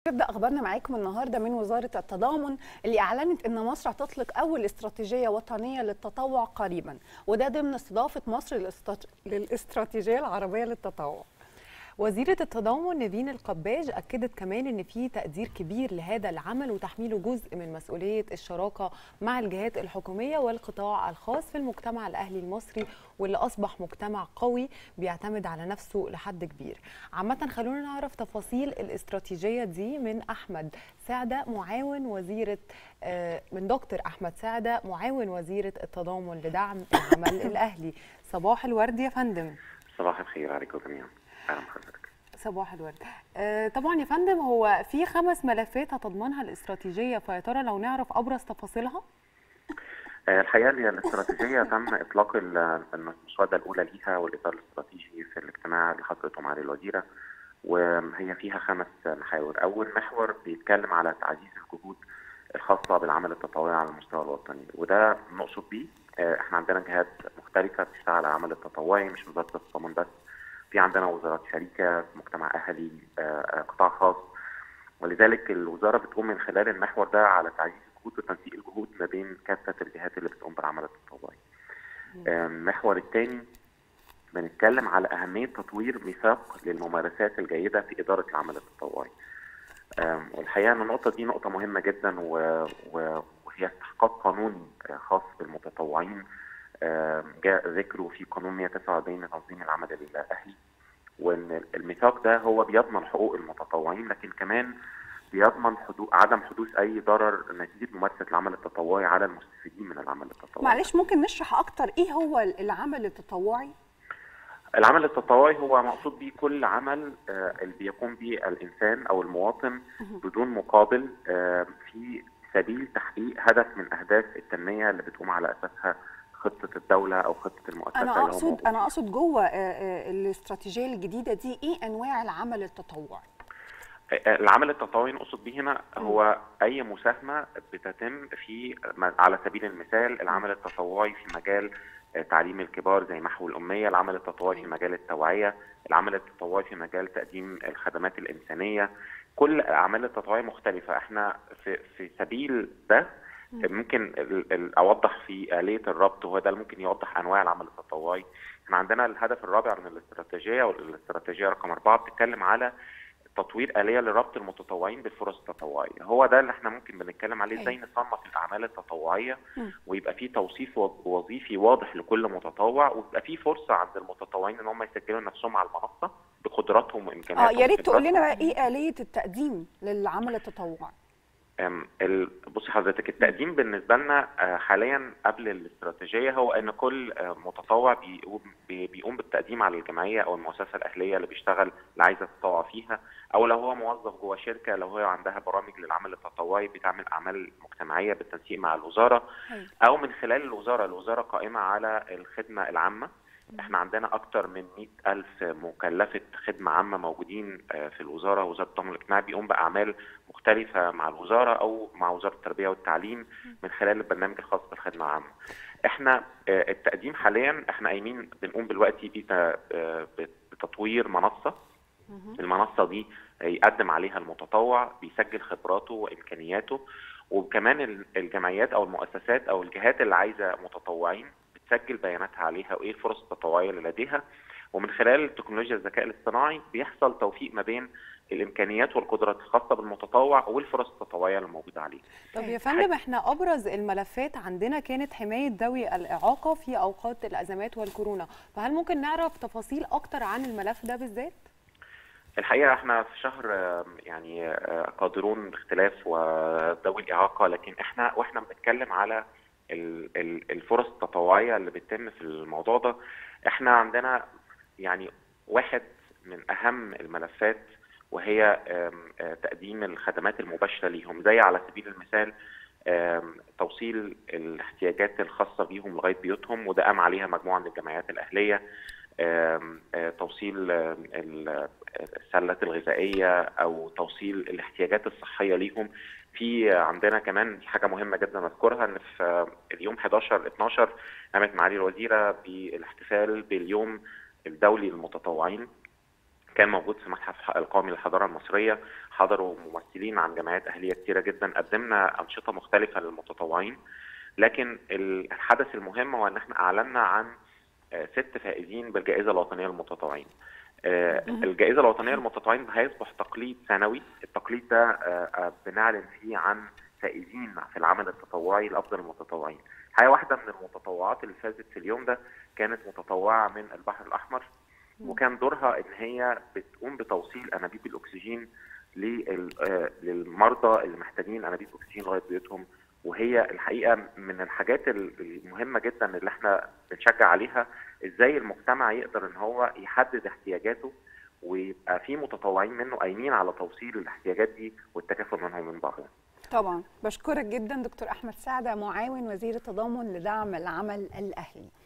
نبدا اخبارنا معاكم النهارده من وزاره التضامن اللي اعلنت ان مصر هتطلق اول استراتيجيه وطنيه للتطوع قريبا وده ضمن استضافه مصر للاسترات- للاستراتيجيه العربيه للتطوع وزيرة التضامن نيفين القباج أكدت كمان إن في تقدير كبير لهذا العمل وتحميله جزء من مسؤولية الشراكة مع الجهات الحكومية والقطاع الخاص في المجتمع الأهلي المصري واللي أصبح مجتمع قوي بيعتمد على نفسه لحد كبير عامة خلونا نعرف تفاصيل الاستراتيجية دي من أحمد سعدة معاون وزيرة آه، من دكتور أحمد سعدة معاون وزيرة التضامن لدعم العمل الأهلي صباح الورد يا فندم صباح الخير عليكم جميعا اهلا بحضرتك صباح الورد آه، طبعا يا فندم هو في خمس ملفات هتضمنها الاستراتيجيه فيا ترى لو نعرف ابرز تفاصيلها آه، الحقيقه هي الاستراتيجيه تم اطلاق ال- المسوده الاولى ليها والاطار الاستراتيجي في الاجتماع اللي حضرته معالي الوزيره وهي فيها خمس محاور اول محور بيتكلم على تعزيز الجهود الخاصه بالعمل التطوعي على المستوى الوطني وده نقصد بيه آه، احنا عندنا جهات مختلفه بتشتغل على العمل التطوعي مش وزاره التضامن بس في عندنا وزارات شريكه مجتمع اهلي آه، آه، قطاع خاص ولذلك الوزاره بتقوم من خلال المحور ده على تعزيز الجهود وتنسيق الجهود ما بين كافه الجهات اللي بتقوم بالعمل التطوعي. آه، المحور الثاني بنتكلم على اهميه تطوير ميثاق للممارسات الجيده في اداره العمل التطوعي. آم، والحقيقه ان النقطه دي نقطه مهمه جدا و- و- وهي استحقاق قانوني آه، خاص بالمتطوعين آم، جاء ذكره في قانون 149 لتنظيم العمل الاهلي وان الميثاق ده هو بيضمن حقوق المتطوعين لكن كمان بيضمن حدو... عدم حدوث اي ضرر نتيجه ممارسه العمل التطوعي على المستفيدين من العمل التطوعي. معلش ممكن نشرح اكتر ايه هو العمل التطوعي العمل التطوعي هو مقصود به كل عمل آه، اللي بيقوم به الانسان او المواطن بدون مقابل آه، في سبيل تحقيق هدف من اهداف التنميه اللي بتقوم على اساسها خطه الدوله او خطه المؤسسه انا اللي هو اقصد موجود انا اقصد جوه آه، آه، الاستراتيجيه الجديده دي ايه انواع العمل التطوعي العمل التطوعي نقصد به هنا هو اي مساهمه بتتم في على سبيل المثال العمل التطوعي في مجال تعليم الكبار زي محو الاميه، العمل التطوعي في مجال التوعيه، العمل التطوعي في مجال تقديم الخدمات الانسانيه، كل الاعمال التطوعيه مختلفه، احنا في في سبيل ده ممكن ال- ال- اوضح في اليه الربط وهو ده اللي ممكن يوضح انواع العمل التطوعي. احنا عندنا الهدف الرابع من الاستراتيجيه والاستراتيجيه رقم اربعه بتتكلم على تطوير آلية لربط المتطوعين بالفرص التطوعية هو ده اللي احنا ممكن بنتكلم عليه ازاي نصنف الأعمال التطوعية مم. ويبقى فيه توصيف و- وظيفي واضح لكل متطوع ويبقى فيه فرصة عند المتطوعين ان هم يسجلوا نفسهم على المنصة بقدراتهم اه وإمكانياتهم يا ريت تقول وخبراتهم. لنا بقى ايه اليه التقديم للعمل التطوعي أم، ال- بصي حضرتك التقديم بالنسبه لنا آه، حاليا قبل الاستراتيجيه هو ان كل آه، متطوع بيقوم بي- بيقوم بالتقديم على الجمعيه او المؤسسه الاهليه اللي بيشتغل اللي عايزه تتطوع فيها او لو هو موظف جوه شركه لو هي عندها برامج للعمل التطوعي بتعمل اعمال مجتمعيه بالتنسيق مع الوزاره أيوة. او من خلال الوزاره الوزاره قائمه على الخدمه العامه احنا عندنا اكتر من 100 الف مكلفه خدمه عامه موجودين آه، في الوزاره وزاره التضامن الاجتماعي بيقوم باعمال مختلفه مع الوزاره او مع وزاره التربيه والتعليم من خلال البرنامج الخاص بالخدمه العامه. احنا آه، التقديم حاليا احنا قايمين بنقوم دلوقتي بت- آه، بتطوير منصه المنصه دي يقدم عليها المتطوع بيسجل خبراته وامكانياته وكمان ال- الجمعيات او المؤسسات او الجهات اللي عايزه متطوعين بتسجل بياناتها عليها وايه الفرص التطوعيه اللي لديها ومن خلال تكنولوجيا الذكاء الاصطناعي بيحصل توفيق ما بين الامكانيات والقدرات الخاصه بالمتطوع والفرص التطوعيه اللي موجوده عليه. طب يا فندم احنا ابرز الملفات عندنا كانت حمايه ذوي الاعاقه في اوقات الازمات والكورونا فهل ممكن نعرف تفاصيل اكتر عن الملف ده بالذات الحقيقه احنا في شهر آه، يعني آه، قادرون باختلاف وذوي الاعاقه لكن احنا واحنا بنتكلم على ال- ال- الفرص التطوعيه اللي بتتم في الموضوع ده احنا عندنا يعني واحد من اهم الملفات وهي آم، آه، تقديم الخدمات المباشره ليهم زي على سبيل المثال آم، توصيل الاحتياجات الخاصه بيهم لغايه بيوتهم وده قام عليها مجموعه من الجمعيات الاهليه آم، آه، توصيل آم، ال- السلات الغذائيه او توصيل الاحتياجات الصحيه ليهم في عندنا كمان دي حاجه مهمه جدا اذكرها ان في اليوم 11 12 قامت معالي الوزيره بالاحتفال باليوم الدولي للمتطوعين كان موجود في المتحف القومي للحضاره المصريه حضروا ممثلين عن جمعيات اهليه كثيره جدا قدمنا انشطه مختلفه للمتطوعين لكن الحدث المهم هو ان احنا اعلنا عن ست فائزين بالجائزه الوطنيه للمتطوعين الجائزه الوطنيه للمتطوعين هيصبح تقليد سنوي التقليد ده بنعلن فيه عن فائزين في العمل التطوعي لافضل المتطوعين حاجه واحده من المتطوعات اللي فازت في اليوم ده كانت متطوعه من البحر الاحمر وكان دورها ان هي بتقوم بتوصيل انابيب الاكسجين للمرضى اللي محتاجين انابيب اكسجين لغايه بيوتهم وهي الحقيقه من الحاجات المهمه جدا اللي احنا بنشجع عليها ازاي المجتمع يقدر ان هو يحدد احتياجاته ويبقى في متطوعين منه قايمين على توصيل الاحتياجات دي والتكافل منهم من بعضهم. طبعا بشكرك جدا دكتور احمد سعده معاون وزير التضامن لدعم العمل الاهلي.